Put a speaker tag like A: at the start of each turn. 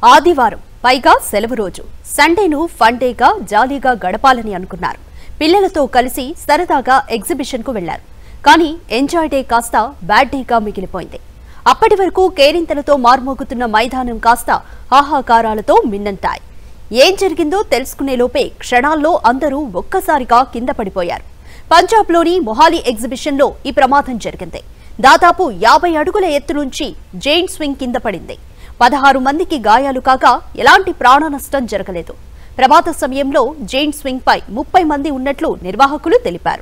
A: ఆదివారం పైగా సెలవు రోజు సండేను ఫన్ డేగా జాలీగా గడపాలని అనుకున్నారు పిల్లలతో కలిసి సరదాగా ఎగ్జిబిషన్కు వెళ్లారు కానీ ఎంజాయ్ డే కాస్త బ్యాడ్ డేగా మిగిలిపోయింది అప్పటి వరకు కేరింతలతో మార్మోగుతున్న మైదానం కాస్త ఆహాకారాలతో మిన్నంటాయి ఏం జరిగిందో తెలుసుకునే లోపే క్షణాల్లో అందరూ ఒక్కసారిగా కింద పడిపోయారు పంజాబ్లోని మొహాలీ ఎగ్జిబిషన్లో ఈ ప్రమాదం జరిగింది దాదాపు యాభై అడుగుల ఎత్తు నుంచి జైంట్ స్వింగ్ కింద పడింది పదహారు మందికి గాయాలు కాగా ఎలాంటి ప్రాణ నష్టం జరగలేదు ప్రమాద సమయంలో జైంట్ స్వింగ్ పై ముప్పై మంది ఉన్నట్లు నిర్వాహకులు తెలిపారు